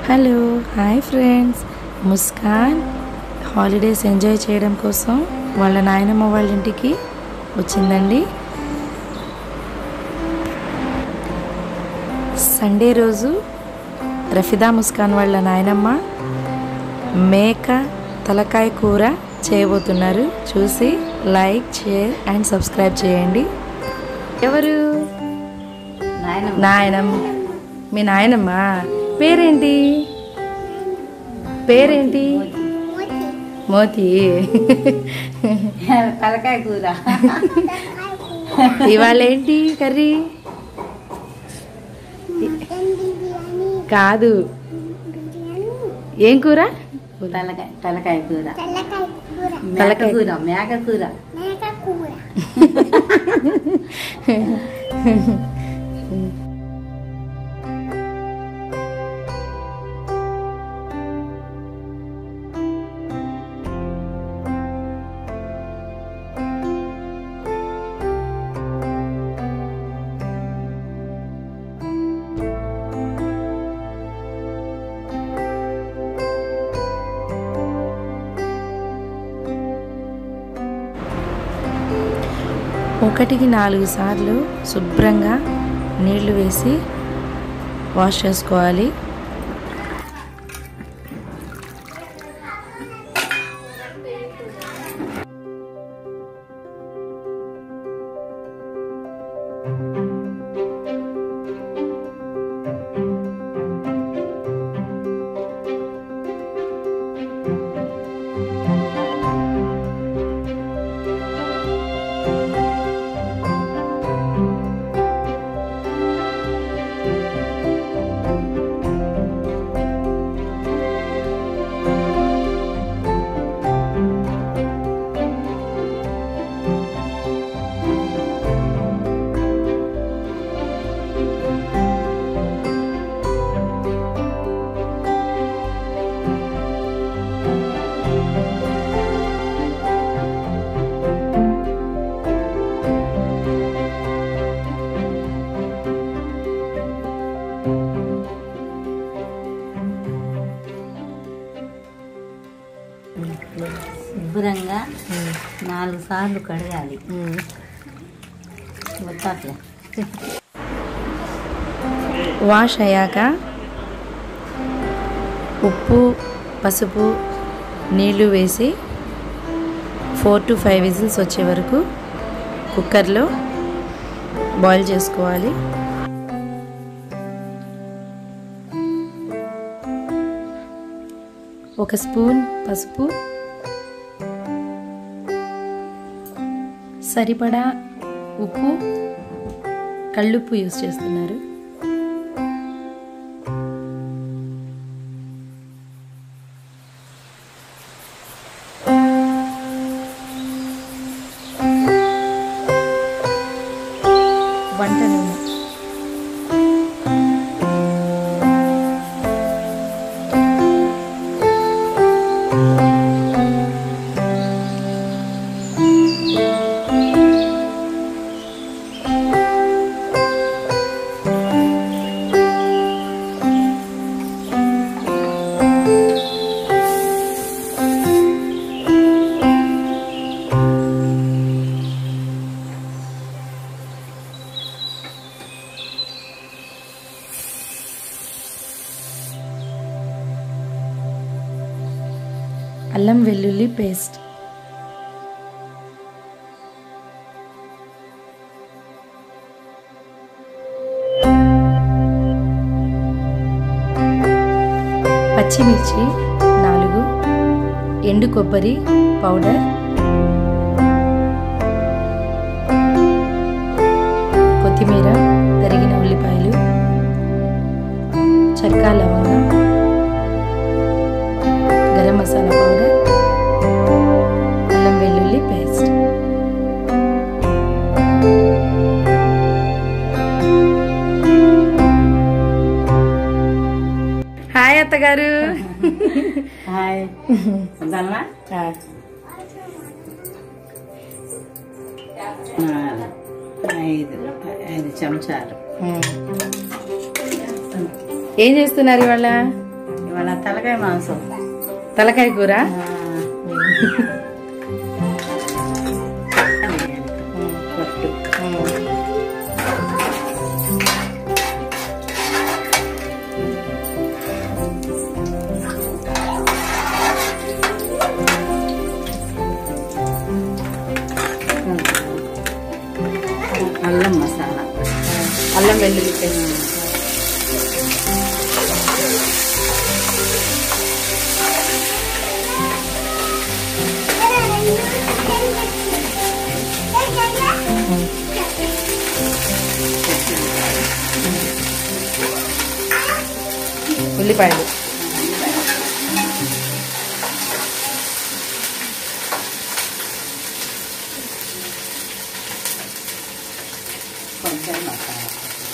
Hello hi friends Muskan holidays enjoy చేయడం కోసం వాళ్ళ నాయనమ్మ వాళ్ళ ఇంటికి వచ్చిందండి సండే రోజు రఫిదా ముస్కాన్ వాళ్ళ నాయనమ్మ మేక తలకాయ కూర చేయబోతున్నారు చూసి లైక్ షేర్ అండ్ సబ్స్క్రైబ్ చేయండి ఎవరు నాయనమ్మ నాయనమ్మ మీ నాయనమ్మ పేరేంటి పేరేంటి మోతి తలకాయ కూర ఇవాళ ఏంటి కర్రీ కాదు ఏం కూర తలకాయ తలకాయ కూర మేక తలకాయ కూర మేక కూర ఒకటికి నాలుగు సార్లు శుభ్రంగా నీళ్లు వేసి వాష్ చేసుకోవాలి శుభ్రంగా నాలుగు సార్లు కడగాలి మొత్తాట్లే వాష్ అయ్యాక ఉప్పు పసుపు నీళ్లు వేసి ఫోర్ టు ఫైవ్ విజిల్స్ వచ్చే వరకు కుక్కర్లో బాయిల్ చేసుకోవాలి ఒక స్పూన్ పసుపు సరిపడా ఉప్పు కళ్ళుప్పు యూస్ చేస్తున్నారు వంట నూనె అల్లం వెల్లుల్లి పేస్ట్ పచ్చిమిర్చి నాలుగు ఎండు కొబ్బరి పౌడర్ కొత్తిమీర తరిగిన ఉల్లిపాయలు చెక్క లవంగం గరం మసాలా పౌడర్ అల్లం వెల్లుల్లి పేస్ట్ హాయ్ అత్తగారు హాయ్ వద్దామా ఐదు ఐదు చెంచాలు ఏం చేస్తున్నారు ఇవాళ ఇవాళ తలకాయ మాంసం తలకాయ కూర ఆ, పొట్టు అల్లం మసాలా అల్లం వెల్లుల్లి పేస్ట్ ఉల్లిపాయలు కొంచెం మసాలా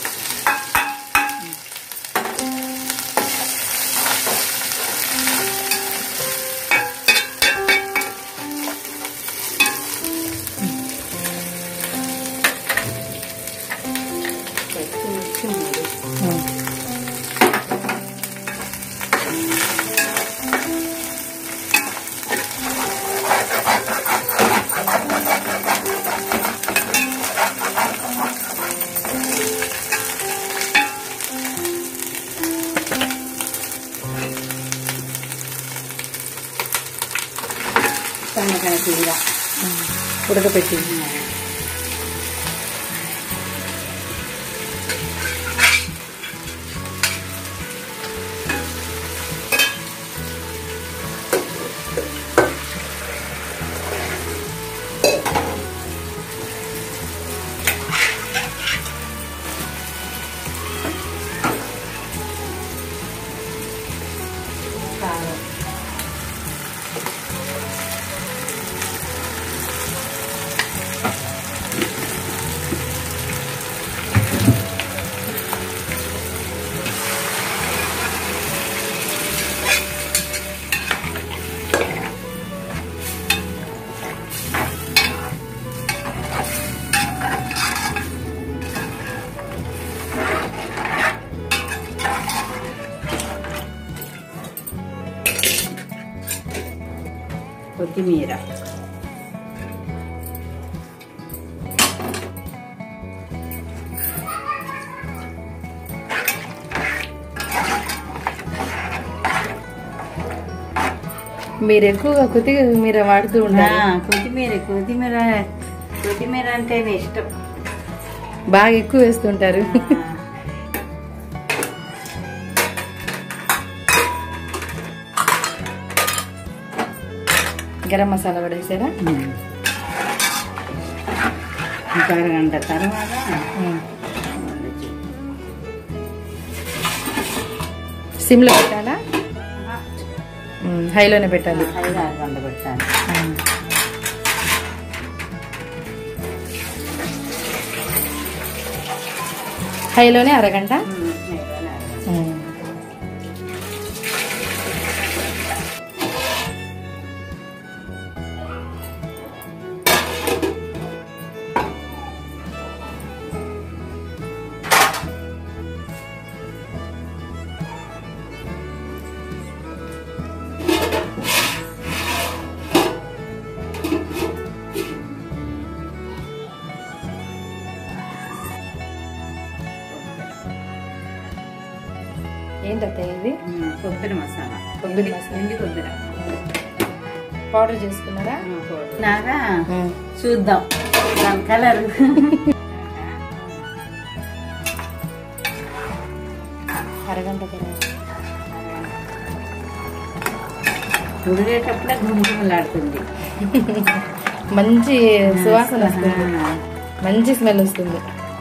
పచ్చిమిర్చి మూడు సన్నకాయ కూర ఉడకపెట్టి కారం కొత్తిమీర మీరు ఎక్కువగా కొద్దిమీర వాడుతూ ఆ, ఉండాలి కొత్తిమీర కొత్తిమీర కొత్తిమీర అంటేనే ఇష్టం బాగా ఎక్కువ వేస్తుంటారు ఆ, గరం మసాలా కూడా వేసారా ఉమ్. ఇంకా అరగంట తర్వాత వండొచ్చు. సిమ్లో పెట్టాలా ఉమ్, హైలోనే పెట్టాలి ఐదు ఆరు గంట పెట్టాలి ఉమ్. హైలోనే అరగంట ఉమ్, ఐదు అరగంట. ఉమ్. ఏంటత్తయ్య ఇది ఉమ్, కొబ్బరి మసాలా కొబ్బరి మసాలా. ఎండి కొబ్బరి పౌడర్ చేసుకున్నారా నాగా చూద్దాం దాని కలర్ అరగంట తర్వాత ఉడిగేటప్పుడే గుమగుమలాడుతుంది మంచి సువాసన వస్తుంది ఆ, మంచి స్మెల్ వస్తుంది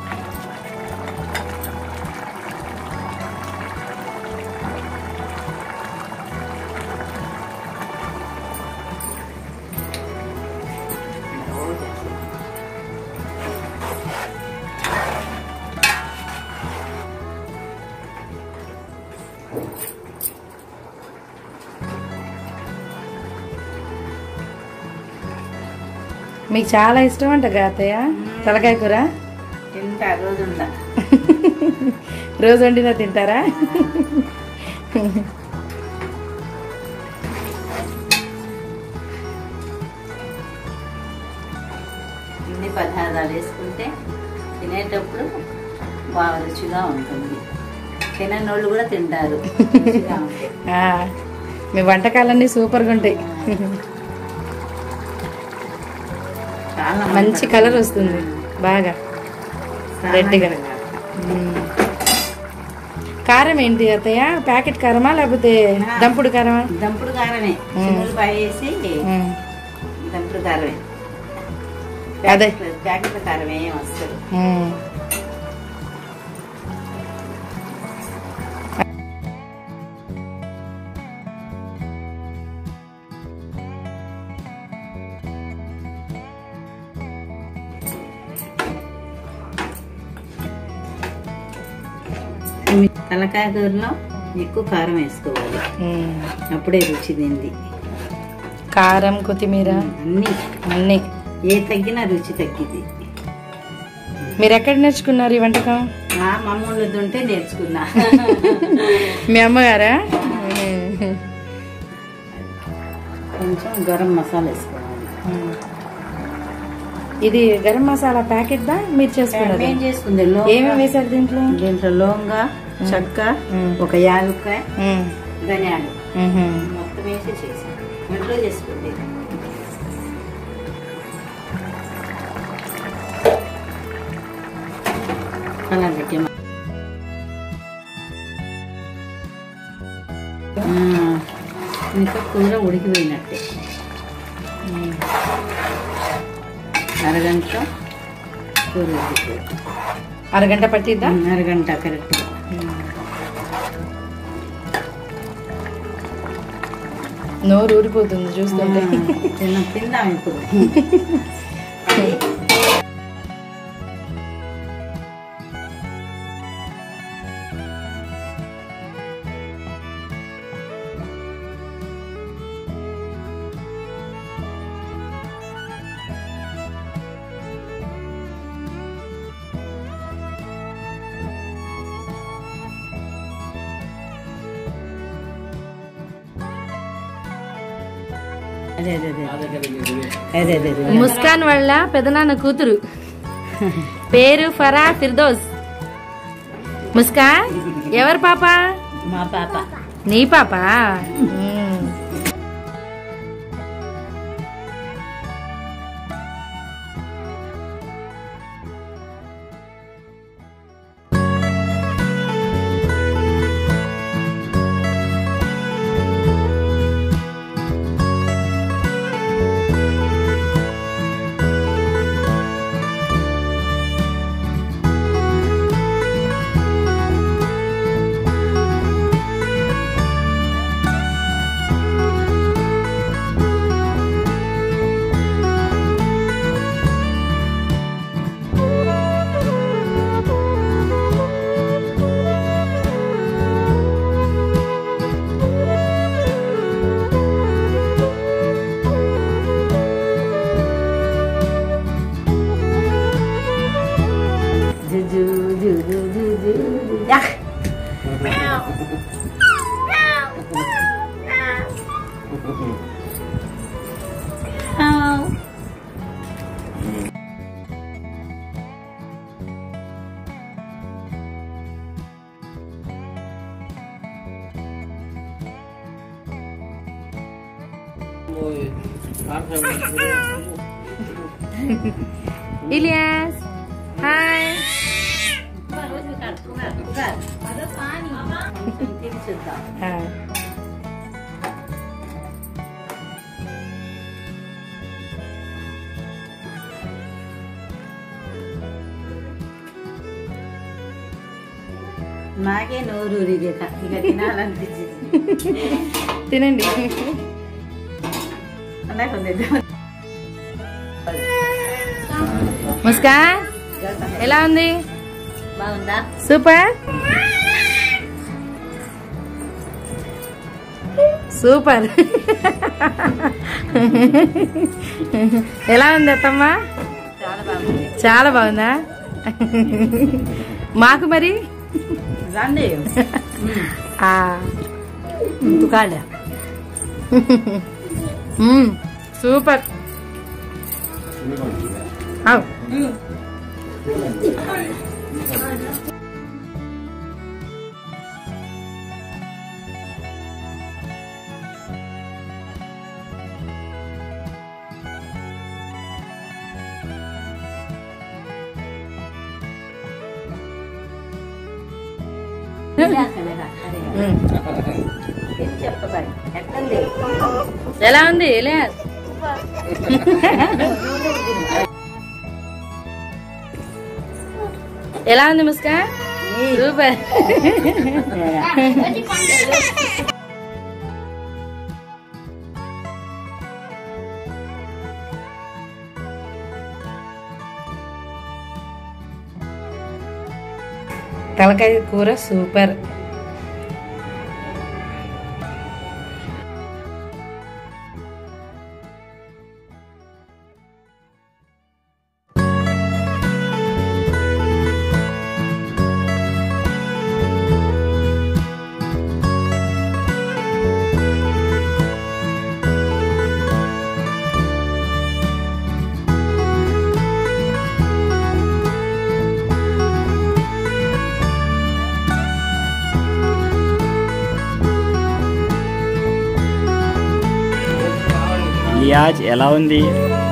మీకు చాలా ఇష్టం అంట కదా అత్తయ్య తలకాయ కూర తింటా రోజు ఉందా రోజు వండినా తింటారా పదార్థాలు వేసుకుంటే తినేటప్పుడు బాగా రుచిగా ఉంటుంది తినని వాళ్ళు కూడా తింటారు రుచిగా ఉంటుంది. ఆ, మీ వంటకాలన్నీ సూపర్గా ఉంటాయి చాలా మంచి కలర్ వస్తుంది బాగా చాలా రెడ్గా. బాగా. మ్మ్. కారం ఏంటి అత్తయ్య ప్యాకెట్ కారమా లేకపోతే దంపుడు కారమా దంపుడు కారమే మ్మ్. చిన్నలు వేసి మ్మ్. దంపుడు కారమే అదే. ప్యాకెట్ ప్యాకెట్ కారమే వస్తుంది మ్మ్. తలకాయ కూరలో ఎక్కువ కారం వేసుకోవాలి మ్మ్. అప్పుడే రుచి తింది కారం కొత్తిమీర అన్ని అన్నీ ఏ తగ్గినా రుచి తగ్గిద్ది మీరు ఎక్కడ నేర్చుకున్నారు ఈ వంటకం ఆ మమ్మల్ని ఉంటే నేర్చుకున్నా మీ అమ్మగారా కొంచెం గరం మసాలా వేసుకోవాలి మ్మ్. ఇది గరం మసాలా ప్యాకెట్ దా మీరు చేసుకున్నది ఏం చేసుకుంది ఏమేమి వేశారు దీంట్లో దీంట్లో లోంగ చెక్క మ్మ్. ఒక యాలక్కాయ మ్మ్. ధనియాలు మ్మ్. మొత్తం వేసి చేసాం ఇంట్లో చేసుకుంది అలా పెట్టి ఇంకా కూర ఉడికిపోయినట్టే మ్మ్. అరగంట కూర ఉడికిపోయింది అరగంట పట్టిద్దా అరగంట కరెక్ట్ నోరు ఊరిపోతుంది చూస్తుంటే తిన్న తిందాం ఇప్పుడు అదే అదే అదే అదే అదే అదే ముస్కాన్ వాళ్ళ పెదనాన్న కూతురు పేరు ఫరా ఫిర్దోస్ ముస్కాన్ ఎవరు పాప మా పాప నీ పాప మ్మ్. జుజు జుజు జుజు యాహ్ ఇలియాస్ హాయ్ చూద్దాం ఆ. నాకే నోరు ఊరిగే ఇక తినాలనిపించింది తినండి అలా కొంచెం ముస్కాన్ ఎలా ఉంది బాగుందా సూపర్ సూపర్ ఎలా ఉంది అత్తమ్మ చాలా బాగుంది చాలా బాగుందా మాకు మరి రండి ఆ, తుకాడ మ్మ్, సూపర్ అవు చెప్పబడి ఎట్లండి ఎలా ఉంది ఎలియాస్ ఎలా ఉంది ముస్కాన్ సూపర్ తలకాయ కూర సూపర్ లియాజ్ ఎలా ఉంది